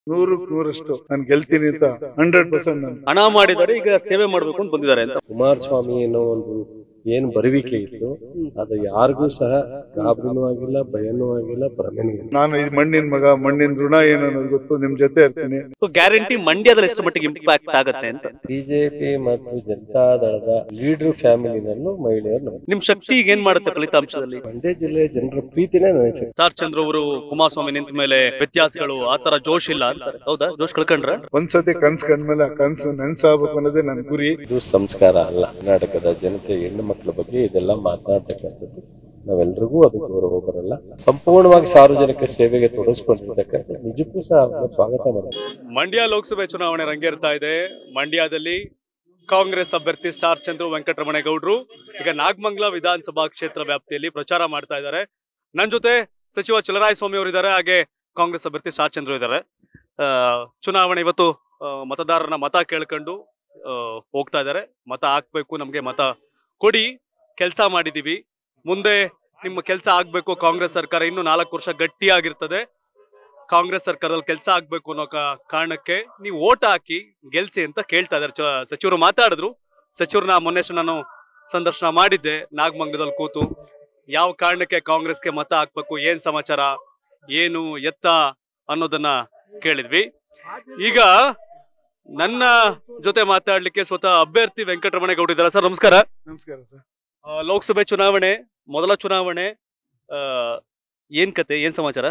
ನೂರಕ್ಕೆ ನೂರಷ್ಟು ನಾನು ಗೆಲ್ತೀನಿ ಅಂತ ಹಂಡ್ರೆಡ್ ಪರ್ಸೆಂಟ್ ನಾನು ಹಣ ಮಾಡಿದ್ದಾರೆ ಈಗ ಸೇವೆ ಮಾಡ್ಬೇಕು ಅಂತ ಬಂದಿದ್ದಾರೆ ಅಂತ ಕುಮಾರಸ್ವಾಮಿ ಅನ್ನೋ ಒಂದು ಏನ್ ಬರುವಿಕೆ ಇತ್ತು ಅದು ಯಾರಿಗೂ ಸಹ ಗಾಬರಿನೂ ಆಗಿಲ್ಲ ಭಯನೂ ಆಗಿಲ್ಲ ಭ್ರಮೆನೂ ಇಲ್ಲ ನಾನು ಈ ಮಣ್ಣಿನ ಮಗ ಮಣ್ಣಿನ ಋಣ ಏನು ಅನ್ನೋದು ಗೊತ್ತು ನಿಮ್ ಜೊತೆ ಇರ್ತೀನಿ ಗ್ಯಾರಂಟಿ ಮಂಡ್ಯದಲ್ಲಿ ಎಷ್ಟು ಮಟ್ಟಿಗೆ ಇಂಪ್ಯಾಕ್ಟ್ ಆಗುತ್ತೆ ಅಂತ ಬಿಜೆಪಿ ಮತ್ತು ಜನತಾದಳದ ಲೀಡರ್ ಫ್ಯಾಮಿಲಿನಲ್ಲೂ ಮಹಿಳೆಯರು ನಮ್ಮ ನಿಮ್ ಶಕ್ತಿ ಈಗ ಏನ್ ಮಾಡುತ್ತೆ ಫಲಿತಾಂಶದಲ್ಲಿ ಮಂಡ್ಯ ಜಿಲ್ಲೆಯ ಜನರ ಪ್ರೀತಿನೇ ನನಗೆ ಸಿಕ್ತು. ಸ್ಟಾರ್ ಚಂದ್ರ ಅವರು ಕುಮಾರಸ್ವಾಮಿ ನಿಂತ ಮೇಲೆ ವ್ಯತ್ಯಾಸಗಳು ಆತರ ಜೋಶ್ ಇಲ್ಲ ಅಂತಾರೆ ಹೌದಾ ಜೋಶ್ ಕಳ್ಕೊಂಡ್ರ ಒಂದ್ಸತಿ ಕನ್ಸ್ ಕಂಡ್ಮೇಲೆ ಆ ಕನ್ಸು ನೆನ್ಸಾಗ್ಬೇಕು ಅನ್ನೋದೇ ನನ್ನ ಗುರಿ ಇದು ಸಂಸ್ಕಾರ ಅಲ್ಲ ಕರ್ನಾಟಕದ ಜನತೆ ಹೆಣ್ಣು ಮಕ್ಕಳ ಬಗ್ಗೆ ಇದೆಲ್ಲ ಮಾತನಾಡ್ತಕ್ಕಂಥದ್ದು ನಾವೆಲ್ರಿಗೂ ಅದು ಗೌರವ ಬರಲ್ಲ ಸಂಪೂರ್ಣವಾಗಿ ಸಾರ್ವಜನಿಕ ಸೇವೆಗೆ ತೊಡಗಿಸ್ಕೊಂಡಿರ್ತಕ್ಕಂಥ ನಿಜಕ್ಕೂ ಸಹ ಅವ್ರನ್ನ ಸ್ವಾಗತ ಮಾಡ್ತೀವಿ ಮಂಡ್ಯ ಲೋಕಸಭೆ ಚುನಾವಣೆ ರಂಗೇರ್ತಾ ಇದೆ ಮಂಡ್ಯದಲ್ಲಿ ಕಾಂಗ್ರೆಸ್ ಅಭ್ಯರ್ಥಿ ಸ್ಟಾರ್ ಚಂದ್ರು ವೆಂಕಟರಮಣೇಗೌಡರು ಈಗ ನಾಗಮಂಗಲ ವಿಧಾನಸಭಾ ಕ್ಷೇತ್ರ ವ್ಯಾಪ್ತಿಯಲ್ಲಿ ಪ್ರಚಾರ ಮಾಡ್ತಾ ಇದ್ದಾರೆ ನನ್ನ ಜೊತೆ ಸಚಿವ ಚಲರಾಯ ಸ್ವಾಮಿ ಅವರು ಇದ್ದಾರೆ ಹಾಗೆ ಕಾಂಗ್ರೆಸ್ ಅಭ್ಯರ್ಥಿ ಸ್ಟಾರ್ ಚಂದ್ರು ಇದ್ದಾರೆ ಆ, ಚುನಾವಣೆ ಇವತ್ತು ಆ, ಮತದಾರರನ್ನ ಮತ ಕೇಳ್ಕೊಂಡು ಆ, ಹೋಗ್ತಾ ಇದ್ದಾರೆ ಮತ ಹಾಕ್ಬೇಕು ನಮ್ಗೆ ಮತ ಕೊಡಿ ಕೆಲಸ ಮಾಡಿದೀವಿ ಮುಂದೆ ನಿಮ್ಮ ಕೆಲಸ ಆಗ್ಬೇಕು ಕಾಂಗ್ರೆಸ್ ಸರ್ಕಾರ ಇನ್ನು ನಾಲ್ಕು ವರ್ಷ ಗಟ್ಟಿಯಾಗಿರ್ತದೆ ಕಾಂಗ್ರೆಸ್ ಸರ್ಕಾರದಲ್ಲಿ ಕೆಲಸ ಆಗ್ಬೇಕು ಅನ್ನೋ ಕಾ- ಕಾರಣಕ್ಕೆ ನೀವು ಓಟ್ ಹಾಕಿ ಗೆಲ್ಸಿ ಅಂತ ಕೇಳ್ತಾ ಇದಾರೆ ಚ- ಸಚಿವರು ಮಾತಾಡಿದ್ರು ಸಚಿವರನ್ನ ಮೊನ್ನೆ ಅಷ್ಟೇ ನಾನು ಸಂದರ್ಶನ ಮಾಡಿದ್ದೆ ನಾಗಮಂಗಲದಲ್ಲಿ ಕೂತು ಯಾವ ಕಾರಣಕ್ಕೆ ಕಾಂಗ್ರೆಸ್ಗೆ ಮತ ಹಾಕ್ಬೇಕು ಏನ್ ಸಮಾಚಾರ ಏನು ಎತ್ತ ಅನ್ನೋದನ್ನ ಕೇಳಿದ್ವಿ ಈಗ ನನ್ನ ಜೊತೆ ಮಾತಾಡ್ಲಿಕ್ಕೆ ಸ್ವತಃ ಅಭ್ಯರ್ಥಿ ವೆಂಕಟರಮಣೇಗೌಡ ಇದ್ದಾರೆ ಸರ್ ನಮಸ್ಕಾರ ನಮಸ್ಕಾರ ಸರ್ ಆ, ಲೋಕಸಭೆ ಚುನಾವಣೆ ಮೊದಲ ಚುನಾವಣೆ ಆ, ಏನ್ ಕತೆ ಏನ್ ಸಮಾಚಾರ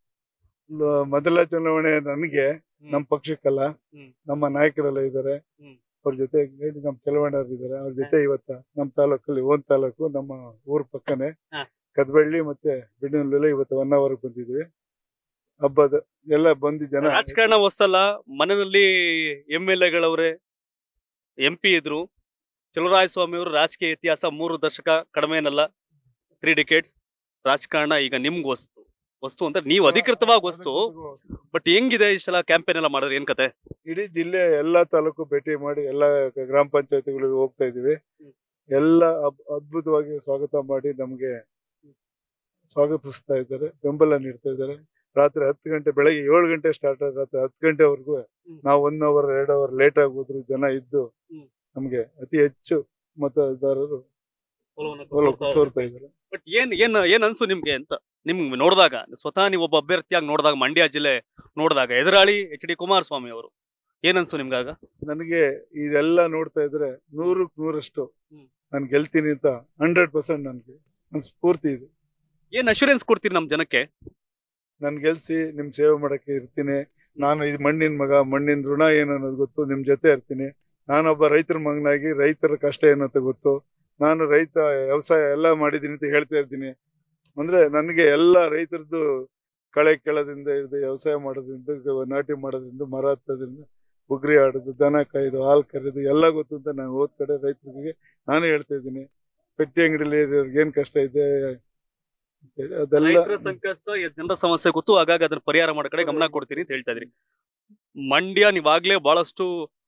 ಲ- ಮೊದಲ ಚುನಾವಣೆ ನನಗೆ ನಮ್ಮ ಪಕ್ಷಕ್ಕಲ್ಲ ಹ್ಮ್. ನಮ್ಮ ನಾಯಕರೆಲ್ಲ ಇದ್ದಾರೆ ಹ್ಮ್. ಅವ್ರ ಜೊತೆ ನಮ್ಮ ಚಲವಣ್ಣರು ಇದ್ದಾರೆ ಅವ್ರ ಜೊತೆ ಇವತ್ತ ನಮ್ಮ ತಾಲೂಕಲ್ಲಿ ಓನ್ ತಾಲೂಕು ನಮ್ಮ ಊರ್ ಪಕ್ಕನೆ ಹಾ. ಕದ್ಬಳ್ಳಿ ಮತ್ತೆ ಬಿಡನೂರಲ್ಲಿ ಇವತ್ತು ಒನ್ ಅವರ್ ಬಂದಿದ್ವಿ ಹಬ್ಬದ ಎಲ್ಲ ಬಂದಿ ಜನ ರಾಜಕಾರಣ ಹೊಸಲ್ಲ ಮನೆಯಲ್ಲಿ ಎಂ ಎಲ್ ಎಗಳವ್ರೆ ಎಂ ಪಿ ಇದ್ರು ಚಲುವರಾಯ ಸ್ವಾಮಿ ಅವರು ರಾಜಕೀಯ ಇತಿಹಾಸ ಮೂರು ದಶಕ ಕಡಿಮೆ ಏನಲ್ಲ ತ್ರೀ ಡಿಕೇಟ್ಸ್ ರಾಜಕಾರಣ ಈಗ ನಿಮ್ಗೆ ವಸ್ತು ವಸ್ತು ಅಂತ ನೀವು ಅಧಿಕೃತವಾಗಿ ವಸ್ತು ಬಟ್ ಹೆಂಗಿದೆ ಇಷ್ಟೆಲ್ಲ ಕ್ಯಾಂಪೇನ್ ಎಲ್ಲ ಮಾಡಿದ್ರೆ ಏನ್ ಕತೆ ಇಡೀ ಜಿಲ್ಲೆ ಎಲ್ಲಾ ತಾಲೂಕು ಭೇಟಿ ಮಾಡಿ ಎಲ್ಲಾ ಗ್ರಾಮ ಪಂಚಾಯತಿಗಳಿಗೆ ಹೋಗ್ತಾ ಇದೀವಿ ಹ್ಮ್. ಎಲ್ಲ ಅಬ್- ಅದ್ಭುತವಾಗಿ ಸ್ವಾಗತ ಮಾಡಿ ನಮ್ಗೆ ಸ್ವಾಗತಿಸ್ತಾ ಇದ್ದಾರೆ ಬೆಂಬಲ ನೀಡ್ತಾ ಇದ್ದಾರೆ ರಾತ್ರಿ ಹತ್ತು ಗಂಟೆ ಬೆಳಗ್ಗೆ ಏಳು ಗಂಟೆ ಸ್ಟಾರ್ಟ್ ಆದ ರಾತ್ರಿ ಹತ್ತು ಗಂಟೆವರೆಗೂ ಹ್ಮ್. ನಾವು ಒನ್ ಅವರ್ ಎರಡ್ ಅವರ್ ಲೇಟ್ ಆಗಿ ಹೋದ್ರು ಜನ ಇದ್ದು ಹ್ಮ್. ನಮ್ಗೆ ಅತಿ ಹೆಚ್ಚು ಮತದಾರರು ಒಲವು ತೋರ್ತಾ ಇದ್ದಾರೆ ಬಟ್ ಏನ್ ಏನ್ ಏನ್ ಅನ್ಸು ನಿಮ್ಗೆ ಅಂತ ನಿಮ್ಗೆ ನೋಡಿದಾಗ ಸ್ವತಃ ನೀವು ಒಬ್ಬ ಅಭ್ಯರ್ಥಿಯಾಗಿ ನೋಡಿದಾಗ ಮಂಡ್ಯ ಜಿಲ್ಲೆ ನೋಡಿದಾಗ ಎದುರಾಳಿ ಎಚ್ ಡಿ ಕುಮಾರಸ್ವಾಮಿ ಅವರು ಏನ್ ಅನ್ಸು ನಿಮ್ಗಾಗ ನನಗೆ ಇದೆಲ್ಲ ನೋಡ್ತಾ ಇದ್ರೆ ನೂರಕ್ಕೆ ನೂರಷ್ಟು ಹ್ಮ್. ನಾನು ಗೆಲ್ತೀನಿ ಅಂತ ಹಂಡ್ರೆಡ್ ಪರ್ಸೆಂಟ್ ನನ್ಗೆ ನನ್ ಸ್ಫೂರ್ತಿ ಇದೆ ಏನ್ ಅಶ್ಯೂರೆನ್ಸ್ ಕೊಡ್ತೀರಿ ನಮ್ ಜನಕ್ಕೆ ನನ್ ಗೆಲ್ಸಿ ನಿಮ್ ಸೇವೆ ಮಾಡಕ್ಕೆ ಇರ್ತೀನಿ ನಾನು ಈ ಮಣ್ಣಿನ ಮಗ ಮಣ್ಣಿನ ಋಣ ಏನು ಅನ್ನೋದು ಗೊತ್ತು ನಿಮ್ ಜೊತೆ ಇರ್ತೀನಿ ನಾನೊಬ್ಬ ರೈತರ ಮಗನಾಗಿ ರೈತರ ಕಷ್ಟ ಏನು ಅಂತ ಗೊತ್ತು ನಾನು ರೈತ ವ್ಯವಸಾಯ ಎಲ್ಲ ಮಾಡಿದೀನಿ ಅಂತ ಹೇಳ್ತಾ ಇರ್ತೀನಿ ಅಂದ್ರೆ ನನಗೆ ಎಲ್ಲ ರೈತರದ್ದು ಕಳೆ ಕೆಳದಿಂದ ಹಿಡಿದು ವ್ಯವಸಾಯ ಮಾಡೋದ್ರಿಂದ ಗ- ನಾಟಿ ಮಾಡೋದ್ರಿಂದ ಮರ ಹತ್ತೋದ್ರಿಂದ ಬುಗ್ರಿ ಆಡೋದು ದನ ಕಾಯ್ದು ಹಾಲು ಕರೆದು ಎಲ್ಲ ಗೊತ್ತು ಅಂತ ನಾನು ಹೋದ್ ಕಡೆ ರೈತರಿಗೆ ನಾನು ಹೇಳ್ತಾ ಇದ್ದೀನಿ ಪೆಟ್ಟಿ ಅಂಗಡಿಲಿ ಏನ್ ಕಷ್ಟ ಇದೆ ಅಂತೇಳಿ ಅದೆಲ್ಲ ರೈತರ ಸಂಕಷ್ಟ ಎ- ಜನರ ಸಮಸ್ಯೆ ಗೊತ್ತು ಹಾಗಾಗಿ ಅದನ್ನ ಪರಿಹಾರ ಮಾಡೋ ಕಡೆ ಗಮನ ಕೊಡ್ತೀನಿ ಅಂತ ಹೇಳ್ತಾ ಇದ್ರಿ ಮಂಡ್ಯ ನೀವಾಗ್ಲೇ ಬಹಳಷ್ಟು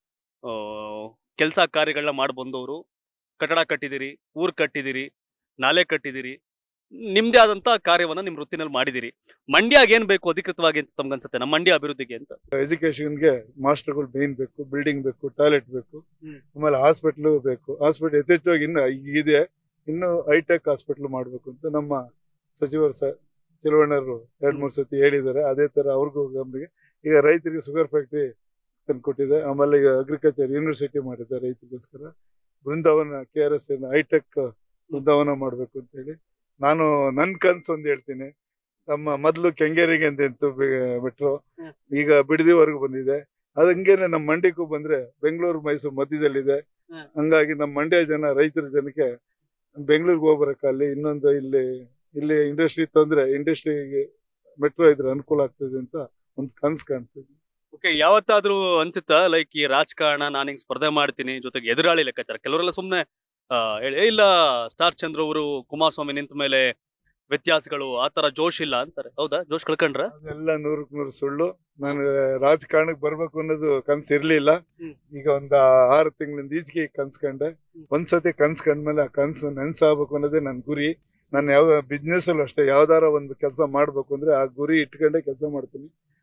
ಕೆಲಸ ಕಾರ್ಯಗಳನ್ನ ಮಾಡಿ ಬಂದವರು ಕಟ್ಟಡ ಕಟ್ಟಿದಿರಿ ಊರ್ ಕಟ್ಟಿದಿರಿ ನಾಲೆ ಕಟ್ಟಿದಿರಿ ನಿಮ್ದೇ ಆದಂತ ಕಾರ್ಯವನ್ನ ನಿಮ್ ವೃತ್ತಿನಲ್ಲಿ ಮಾಡಿದಿರಿ ಮಂಡ್ಯಾಗ ಏನ್ ಬೇಕು ಅಧಿಕೃತವಾಗಿ ಅಂತ ತಮ್ಗನ್ಸುತ್ತೆ ನಮ್ಮ ಮಂಡ್ಯ ಅಭಿವೃದ್ಧಿಗೆ ಅಂತ ಎಜುಕೇಶನ್ಗೆ ಮಾಸ್ಟರ್ಗಳು ಮೇನ್ ಬೇಕು ಬಿಲ್ಡಿಂಗ್ ಬೇಕು ಟಾಯ್ಲೆಟ್ ಬೇಕು ಹ್ಮ್. ಆಮೇಲೆ ಹಾಸ್ಪಿಟ್ಲು ಬೇಕು ಹಾಸ್ಪಿಟಲ್ ಯಥೇಚ್ಛವಾಗಿ ಇನ್ನು ಈಗ ಇದೆ ಇನ್ನು ಹೈಟೆಕ್ ಹಾಸ್ಪಿಟ್ಲ್ ಮಾಡ್ಬೇಕು ಅಂತ ನಮ್ಮ ಸಚಿವರು ಸ ಚಲವಣ್ಣರು ಎರಡ್ ಮೂರ್ ಸತಿ ಹೇಳಿದ್ದಾರೆ ಅದೇ ತರ ಅವ್ರಿಗೂ ಗಮನಿಗೆ ಈಗ ರೈತರಿಗೆ ಶುಗರ್ ಫ್ಯಾಕ್ಟ್ರಿ ತಂದು ಕೊಟ್ಟಿದೆ ಆಮೇಲೆ ಈಗ ಅಗ್ರಿಕಲ್ಚರ್ ಯೂನಿವರ್ಸಿಟಿ ಮಾಡಿದೆ ರೈತರಿಗೋಸ್ಕರ Brindavan K R S hi-tech Brindavan ಮಾಡ್ಬೇಕು ಅಂತ ಹೇಳಿ ನಾನು ನನ್ ಕನ್ಸು ಒಂದು ಹೇಳ್ತೀನಿ ನಮ್ಮ ಮೊದ್ಲು ಕೆಂಗೇರಿಗೆ ಅಂತ ಇತ್ತು ಮೆಟ್ರೋ ಹ್ಮ್. ಈಗ ಬಿಡದಿವರೆಗೂ ಬಂದಿದೆ ಅದ್ ಹಂಗೇನೆ ನಮ್ಮ ಮಂಡ್ಯಕ್ಕೂ ಬಂದ್ರೆ ಬೆಂಗಳೂರು ಮೈಸೂರು ಮಧ್ಯದಲ್ಲಿದೆ ಹ್ಮ್. ಹಂಗಾಗಿ ನಮ್ಮ ಮಂಡ್ಯ ಜನ ರೈತರ ಜನಕ್ಕೆ ಬೆಂಗಳೂರಿಗೆ ಹೋಗ್ಬರಕ್ಕಲ್ಲಿ ಇನ್ನೊಂದು ಇಲ್ಲಿ ಇಲ್ಲಿ ಇಂಡಸ್ಟ್ರಿ ತಂದ್ರೆ ಇಂಡಸ್ಟ್ರಿಗೆ ಮೆಟ್ರೋ ಇದ್ರೆ ಅನುಕೂಲ ಆಗ್ತದೆ ಅಂತ ಒಂದು ಕನ್ಸು ಕಾಣ್ತದೆ ಓಕೆ ಯಾವತ್ತಾದ್ರೂ ಅನ್ಸುತ್ತಾ ಲೈಕ್ ಈ ರಾಜಕಾರಣ ನಾನು ಹಿಂಗ್ ಸ್ಪರ್ಧೆ ಮಾಡ್ತೀನಿ ಜೊತೆಗೆ ಎದುರಾಳಿ ಲೆಕ್ಕಾಚಾರ ಕೆಲವರೆಲ್ಲ ಸುಮ್ನೆ ಆ, ಹೇಳಿ "ಏ, ಇಲ್ಲ ಸ್ಟಾರ್ ಚಂದ್ರ ಅವರು ಕುಮಾರಸ್ವಾಮಿ ನಿಂತ ಮೇಲೆ ವ್ಯತ್ಯಾಸಗಳು ಆತರ ಜೋಶ್ ಇಲ್ಲ ಅಂತಾರೆ ಹೌದಾ ಜೋಶ್ ಕಳ್ಕೊಂಡ್ರ ಅದೆಲ್ಲ ನೂರಕ್ ನೂರು ಸುಳ್ಳು ನಾನು ರಾಜಕಾರಣಕ್ಕೆ ಬರ್ಬೇಕು ಅನ್ನೋದು ಕನ್ಸು ಇರ್ಲಿಲ್ಲ ಹ್ಮ್. ಈಗ ಒಂದ್ ಆರು ತಿಂಗಳಿಂದ ಈಚೆಗೆ ಕನ್ಸ್ಕೊಂಡೆ ಒಂದ್ಸತಿ ಕನ್ಸ್ಕೊಂಡ್ಮೇಲೆ ಆ ಕನ್ಸು ನೆನ್ಸಾಗ್ಬೇಕು ಅನ್ನೋದೇ ನನ್ ಗುರಿ ನಾನು ಯಾವ ಬಿಸ್ನೆಸ್ ಅಲ್ಲೂ ಅಷ್ಟೇ ಯಾವ್ದಾರ ಒಂದು ಕೆಲಸ ಮಾಡ್ಬೇಕು ಅಂದ್ರೆ ಆ ಗುರಿ ಇಟ್ಕೊಂಡೆ ಕೆಲಸ ಮಾಡ್ತೀನಿ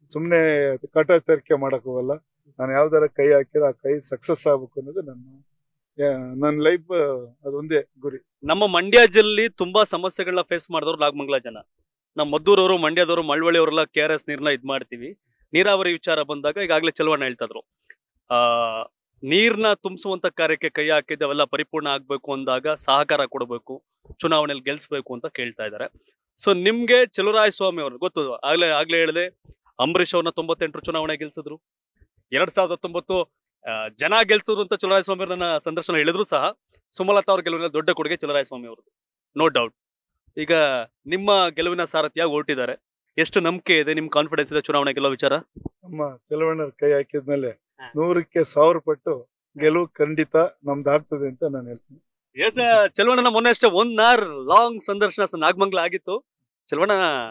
ಸುಮ್ಮನೆ ಕಾಟಾಚಾರಿಕೆ ಮಾಡಕ್ ಹೋಗಲ್ಲ ನಾನು ಯಾವ್ದಾರ ಕೈ ಹಾಕಿರೋ ಆ ಕೈ ಸಕ್ಸಸ್ ಆಗ್ಬೇಕು ಅನ್ನೋದು ನನ್ನ ನನ್ನ ಲೈಫ್ ಅದೊಂದೇ ಗುರಿ ನಮ್ಮ ಮಂಡ್ಯ ಜಿಲ್ಲೆ ತುಂಬಾ ಸಮಸ್ಯೆಗಳನ್ನ ಫೇಸ್ ಮಾಡಿದವರು ನಾಗಮಂಗಲ ಜನ ನಮ್ಮ ಮದ್ದೂರವರು ಮಂಡ್ಯದವರು ಮಳವಳ್ಳಿ ಅವರೆಲ್ಲ ಕೆ ಆರ್ ಎಸ್ ನೀರ್ನ ಇದ್ ಮಾಡ್ತೀವಿ ನೀರಾವರಿ ವಿಚಾರ ಬಂದಾಗ ಈಗಾಗಲೇ ಚಲವಣ್ಣ ಹೇಳ್ತಾ ಇದ್ರು ಆ ನೀರ್ನ ತುಂಬಿಸುವಂತ ಕಾರ್ಯಕ್ಕೆ ಕೈ ಹಾಕಿದ್ದು ಅವೆಲ್ಲ ಪರಿಪೂರ್ಣ ಆಗ್ಬೇಕು ಅಂದಾಗ ಸಹಕಾರ ಕೊಡಬೇಕು ಚುನಾವಣೆಯಲ್ಲಿ ಗೆಲ್ಸ್ಬೇಕು ಅಂತ ಕೇಳ್ತಾ ಇದ್ದಾರೆ ಸೊ ನಿಮ್ಗೆ ಚಲುವರಾಯ ಸ್ವಾಮಿ ಅವರು ಗೊತ್ತು ಆಗ್ಲೇ ಆಗ್ಲೇ ಹೇಳಿದೆ ಅಂಬರೀಶ್ ಅವ್ರನ್ನ ತೊಂಬತ್ತೆಂಟರು ಚುನಾವಣೆ ಗೆಲ್ಸಿದ್ರು ಎರಡ್ ಸಾವಿರದ ಹತ್ತೊಂಬತ್ತು ಆ, ಜನ ಗೆಲ್ಸಿದ್ರು ಅಂತ ಚಲುವರಾಯ ಸ್ವಾಮಿ ಅವ್ರು ನನ್ನ ಸಂದರ್ಶನ ಹೇಳಿದ್ರು ಸಹ ಸುಮಲತಾ ಅವ್ರ ಗೆಲುವಿನ ದೊಡ್ಡ ಕೊಡುಗೆ ಚಲುವರಾಯ ಸ್ವಾಮಿ ಅವ್ರದ್ದು ನೋ ಡೌಟ್ ಈಗ ನಿಮ್ಮ ಗೆಲುವಿನ ಸಾರಥಿಯಾಗಿ ಹೊರಟಿದ್ದಾರೆ ಎಷ್ಟು ನಂಬಿಕೆ ಇದೆ ನಿಮ್ ಕಾನ್ಫಿಡೆನ್ಸ್ ಇದೆ ಚುನಾವಣೆ ಗೆಲ್ಲೋ ವಿಚಾರ ನಮ್ಮ ಚಲವಣ್ಣರ ಕೈ ಹಾಕಿದ್ಮೇಲೆ ಹಾ. ನೂರಕ್ಕೆ ಸಾವಿರ ಪಟ್ಟು ಗೆಲುವು ಖಂಡಿತ ನಮ್ದು ಆಗ್ತದೆ ಅಂತ ನಾನು ಹೇಳ್ತೀನಿ ಎಸ್ ಚಲವಣ್ಣನ ಮೊನ್ನೆ ಅಷ್ಟೇ ಒನ್ ಅವರ್ ಲಾಂಗ್ ಸಂದರ್ಶನ ಸ- ನಾಗಮಂಗಲ ಆಗಿತ್ತು ಚಲವಣ್ಣ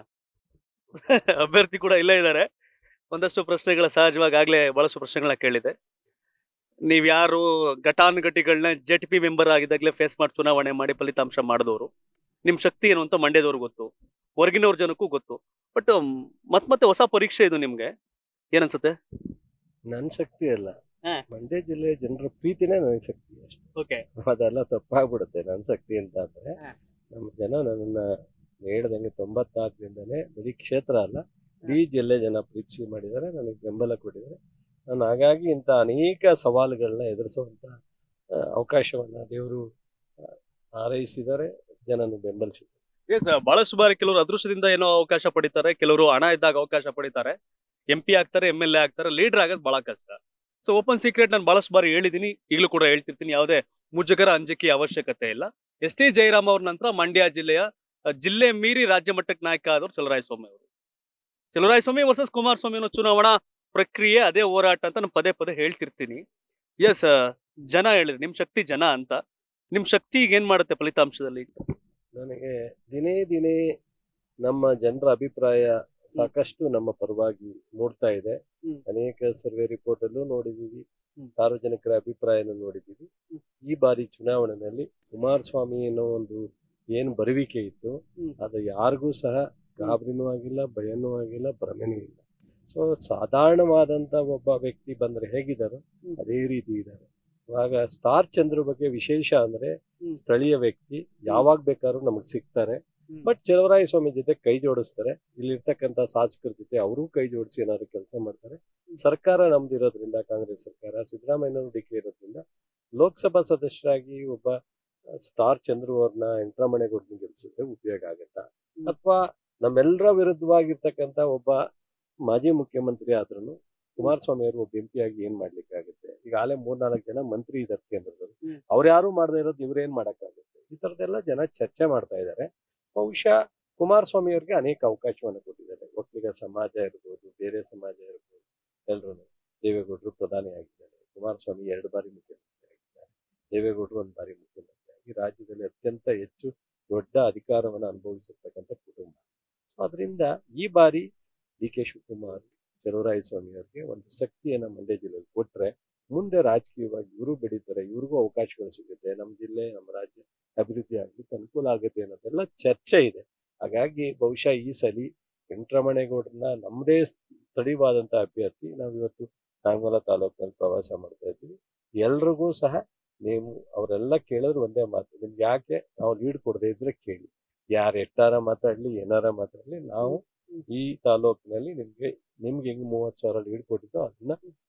ಅಭ್ಯರ್ಥಿ ಕೂಡ ಇಲ್ಲೇ ಇದ್ದಾರೆ ಒಂದಷ್ಟು ಪ್ರಶ್ನೆಗಳ ಸಹಜವಾಗಿ ಆಗ್ಲೇ ಬಹಳಷ್ಟು ಪ್ರಶ್ನೆಗಳನ್ನ ಕೇಳಿದೆ ನೀವ್ ಯಾರು ಘಟಾನುಘಟಿಗಳನ್ನ ಜೆಟ್ ಪಿ ಮೆಂಬರ್ ಆಗಿದ್ದಾಗಲೇ ಫೇಸ್ ಮಾಡಿ ಚುನಾವಣೆ ಮಾಡಿ ಫಲಿತಾಂಶ ಮಾಡಿದವರು ನಿಮ್ ಶಕ್ತಿ ಏನು ಅಂತ ಮಂಡ್ಯದವ್ರು ಗೊತ್ತು ಹೊರಗಿನವ್ರ ಜನಕ್ಕೂ ಗೊತ್ತು ಬಟ್ ಮತ್ ಮತ್ತೆ ಹೊಸ ಪರೀಕ್ಷೆ ಇದು ನಿಮ್ಗೆ ಏನನ್ಸುತ್ತೆ ನನ್ನ ಶಕ್ತಿ ಅಲ್ಲ ಹಾ. ಮಂಡ್ಯ ಜಿಲ್ಲೆ ಜನರ ಪ್ರೀತಿನೇ ನನಗೆ ಶಕ್ತಿ ಅಷ್ಟೇ ಓಕೆ ಅದೆಲ್ಲ ತಪ್ಪಾಗ್ಬಿಡುತ್ತೆ ನನ್ನ ಶಕ್ತಿ ಅಂತ ಅಂದ್ರೆ ಹಾ. ನಮ್ಮ ಜನ ನನ್ನನ್ನ ಹೇಳ್ದಂಗೆ ತೊಂಬತ್ನಾಲ್ಕರಿಂದನೇ ಬರೀ ಕ್ಷೇತ್ರ ಅಲ್ಲ ಇಡೀ ಜಿಲ್ಲೆ ಜನ ಪ್ರೀತಿಸಿ ಮಾಡಿದ್ದಾರೆ ನನಗೆ ಬೆಂಬಲ ಕೊಟ್ಟಿದ್ದಾರೆ ನಾನು ಹಾಗಾಗಿ ಇಂಥ ಅನೇಕ ಸವಾಲುಗಳನ್ನ ಎದುರಿಸುವಂತ ಆ, ಅವಕಾಶವನ್ನ ದೇವರು ಹಾರೈಸಿದ್ದಾರೆ ಜನನು ಬೆಂಬಲಿಸಿದ್ದಾರೆ ಎಸ್ ಬಹಳಷ್ಟು ಬಾರಿ ಕೆಲವರು ಅದೃಷ್ಟದಿಂದ ಏನೋ ಅವಕಾಶ ಪಡಿತಾರೆ ಕೆಲವರು ಹಣ ಇದ್ದಾಗ ಅವಕಾಶ ಪಡಿತಾರೆ ಎಂ ಪಿ ಆಗ್ತಾರೆ ಎಂ ಎಲ್ ಎ ಆಗ್ತಾರೆ ಲೀಡರ್ ಆಗೋದು ಬಹಳ ಕಷ್ಟ ಸೊ ಓಪನ್ ಸೀಕ್ರೆಟ್ ನಾನು ಬಹಳಷ್ಟು ಬಾರಿ ಹೇಳಿದೀನಿ ಈಗಲೂ ಕೂಡ ಹೇಳ್ತಿರ್ತೀನಿ ಯಾವುದೇ ಮುಜುಗರ ಅಂಜಿಕೆ ಅವಶ್ಯಕತೆ ಇಲ್ಲ ಎಸ್ ಟಿ ಜಯರಾಮ್ ಅವ್ರ ನಂತರ ಮಂಡ್ಯ ಜಿಲ್ಲೆಯ ಆ, ಜಿಲ್ಲೆ ಮೀರಿ ರಾಜ್ಯ ಮಟ್ಟಕ್ಕೆ ನಾಯಕ ಆದವರು ಚಲರಾಯಸ್ವಾಮಿ ಅವರು ಚಲರಾಯಸ್ವಾಮಿ ವರ್ಸಸ್ ಕುಮಾರಸ್ವಾಮಿ ಅನ್ನೋ ಚುನಾವಣಾ ಪ್ರಕ್ರಿಯೆ ಅದೇ ಹೋರಾಟ ಅಂತ ನಾನು ಪದೇ ಪದೇ ಹೇಳ್ತಿರ್ತೀನಿ ಎಸ್ ಜನ ಹೇಳಿದ್ರು ನಿಮ್ ಶಕ್ತಿ ಜನ ಅಂತ ನಿಮ್ ಶಕ್ತಿ ಈಗ ಏನ್ ಮಾಡುತ್ತೆ ಫಲಿತಾಂಶದಲ್ಲಿ ನನಗೆ ದಿನೇ ದಿನೇ ನಮ್ಮ ಜನರ ಅಭಿಪ್ರಾಯ ಸಾಕಷ್ಟು ನಮ್ಮ ಪರವಾಗಿ ಮೂಡ್ತಾ ಇದೆ ಹ್ಮ್. ಅನೇಕ ಸರ್ವೆ ರಿಪೋರ್ಟ್ ಅಲ್ಲೂ ನೋಡಿದೀವಿ ಹ್ಮ್. ಸಾರ್ವಜನಿಕರ ಅಭಿಪ್ರಾಯನ ನೋಡಿದೀವಿ ಹ್ಮ್. ಈ ಬಾರಿ ಚುನಾವಣೆಯಲ್ಲಿ ಕುಮಾರಸ್ವಾಮಿ ಅನ್ನೋ ಒಂದು ಏನು ಬರುವಿಕೆ ಇತ್ತು ಹ್ಮ್. ಅದು ಯಾರಿಗೂ ಸಹ ಗಾಬರಿನೂ ಆಗಿಲ್ಲ ಭಯನೂ ಆಗಿಲ್ಲ ಭ್ರಮೆನೂ ಇಲ್ಲ ಸೊ ಸಾಧಾರಣವಾದಂತ ಒಬ್ಬ ವ್ಯಕ್ತಿ ಬಂದ್ರೆ ಹೇಗಿದ್ದಾರೋ ಹ್ಮ್. ಅದೇ ರೀತಿ ಇದ್ದಾರೆ ಇವಾಗ ಸ್ಟಾರ್ ಚಂದ್ರ ಬಗ್ಗೆ ವಿಶೇಷ ಅಂದ್ರೆ ಹ್ಮ್. ಸ್ಥಳೀಯ ವ್ಯಕ್ತಿ ಯಾವಾಗ ಬೇಕಾದ್ರೂ ನಮಗ್ ಸಿಗ್ತಾರೆ ಹ್ಮ್. ಬಟ್ ಚಲವರಾಯ ಸ್ವಾಮಿ ಜೊತೆ ಕೈ ಜೋಡಿಸ್ತಾರೆ ಇಲ್ಲಿರ್ತಕ್ಕಂಥ ಶಾಸಕರ ಜೊತೆ ಅವರೂ ಕೈ ಜೋಡಿಸಿ ಏನಾದ್ರು ಕೆಲಸ ಮಾಡ್ತಾರೆ ಸರ್ಕಾರ ನಮ್ದಿರೋದ್ರಿಂದ ಕಾಂಗ್ರೆಸ್ ಸರ್ಕಾರ ಸಿದ್ದರಾಮಯ್ಯನವರು ಡಿ ಕೆ ಇರೋದ್ರಿಂದ ಲೋಕಸಭಾ ಸದಸ್ಯರಾಗಿ ಒಬ್ಬ ಸ್ಟಾರ್ ಚಂದ್ರು ಅವ್ರನ್ನ ವೆಂಕಟರಮಣೇಗೌಡನ ಗೆಲ್ಸಿದ್ರೆ ಉಪಯೋಗ ಆಗತ್ತಾ ಹ್ಮ್. ಅಥವಾ ನಮ್ಮೆಲ್ಲರ ವಿರುದ್ಧವಾಗಿರ್ತಕ್ಕಂಥ ಒಬ್ಬ ಮಾಜಿ ಮುಖ್ಯಮಂತ್ರಿ ಆದ್ರೂ ಕುಮಾರಸ್ವಾಮಿ ಅವರು ಒಬ್ಬ ಎಂ ಆಗಿ ಏನ್ ಮಾಡ್ಲಿಕ್ಕಾಗುತ್ತೆ ಈಗಾಗಲೇ ಮೂರ್ನಾಲ್ಕು ಜನ ಮಂತ್ರಿ ಇದ್ದಾರೆ ಕೇಂದ್ರದಲ್ಲಿ ಹ್ಮ್. ಅವ್ರು ಯಾರು ಮಾಡದೇ ಇರೋದು ಇವ್ರೇನ್ ಮಾಡಕ್ಕಾಗುತ್ತೆ ಈ ತರದೆಲ್ಲ ಜನ ಚರ್ಚೆ ಮಾಡ್ತಾ ಇದ್ದಾರೆ ಬಹುಶಃ ಕುಮಾರಸ್ವಾಮಿ ಅವರಿಗೆ ಅನೇಕ ಅವಕಾಶವನ್ನು ಕೊಟ್ಟಿದ್ದಾರೆ ಒಕ್ಕಲಿಗ ಸಮಾಜ ಇರ್ಬೋದು ಬೇರೆ ಸಮಾಜ ಇರ್ಬೋದು ಎಲ್ರು ದೇವೇಗೌಡರು ಪ್ರಧಾನಿ ಆಗಿದ್ದಾರೆ ಕುಮಾರಸ್ವಾಮಿ ಎರಡು ಬಾರಿ ಮುಖ್ಯಮಂತ್ರಿ ಆಗಿದ್ದಾರೆ ದೇವೇಗೌಡರು ಒಂದು ಬಾರಿ ಮುಖ್ಯಮಂತ್ರಿ ಆಗಿ ರಾಜ್ಯದಲ್ಲಿ ಅತ್ಯಂತ ಹೆಚ್ಚು ದೊಡ್ಡ ಅಧಿಕಾರವನ್ನು ಅನುಭವಿಸಿರ್ತಕ್ಕಂಥ ಕುಟುಂಬ ಸೊ ಅದರಿಂದ ಈ ಬಾರಿ ಡಿ ಕೆ ಶಿವಕುಮಾರ್ ಚಲುವರಾಯ ಸ್ವಾಮಿ ಅವರಿಗೆ ಒಂದು ಶಕ್ತಿಯನ್ನ ಮಂಡ್ಯ ಜಿಲ್ಲೆಯಲ್ಲಿ ಕೊಟ್ರೆ ಮುಂದೆ ರಾಜಕೀಯವಾಗಿ ಇವರು ಬೆಳೀತಾರೆ ಇವ್ರಿಗೂ ಅವಕಾಶಗಳು ಸಿಗುತ್ತೆ ನಮ್ಮ ಜಿಲ್ಲೆ ನಮ್ಮ ರಾಜ್ಯ ಅಭಿವೃದ್ಧಿ ಆಗ್ಲಿಕ್ಕೆ ಅನುಕೂಲ ಆಗುತ್ತೆ ಅನ್ನೋದೆಲ್ಲ ಚರ್ಚೆ ಇದೆ ಹಾಗಾಗಿ ಬಹುಶಃ ಈ ಸಲಿ ವೆಂಕಟರಮಣೇಗೌಡರನ್ನ ನಮ್ಮದೇ ಸ್ಥಳೀಯವಾದಂತ ಅಭ್ಯರ್ಥಿ ನಾವು ಇವತ್ತು ನಾಗಮಲ ತಾಲೂಕಿನಲ್ಲಿ ಪ್ರವಾಸ ಮಾಡ್ತಾ ಇದ್ದೀವಿ ಎಲ್ರಿಗೂ ಸಹ ನೀವು ಅವರೆಲ್ಲ ಕೇಳಿದ್ರು ಒಂದೇ ಮಾತು ನಿಮ್ಗೆ ಯಾಕೆ ನಾವು ಲೀಡ್ ಕೊಡದೇ ಇದ್ರೆ ಕೇಳಿ ಯಾರು ಎಟ್ಟಾರ ಮಾತಾಡ್ಲಿ ಏನಾರ ಮಾತಾಡ್ಲಿ ನಾವು ಈ ತಾಲೂಕಿನಲ್ಲಿ ನಿಮ್ಗೆ ನಿಮ್ಗೆ ಹೆಂಗ್ ಮೂವತ್ ಸಾವಿರ ಲೀಡ್ ಕೊಟ್ಟಿದ್ದೋ ಅದನ್ನ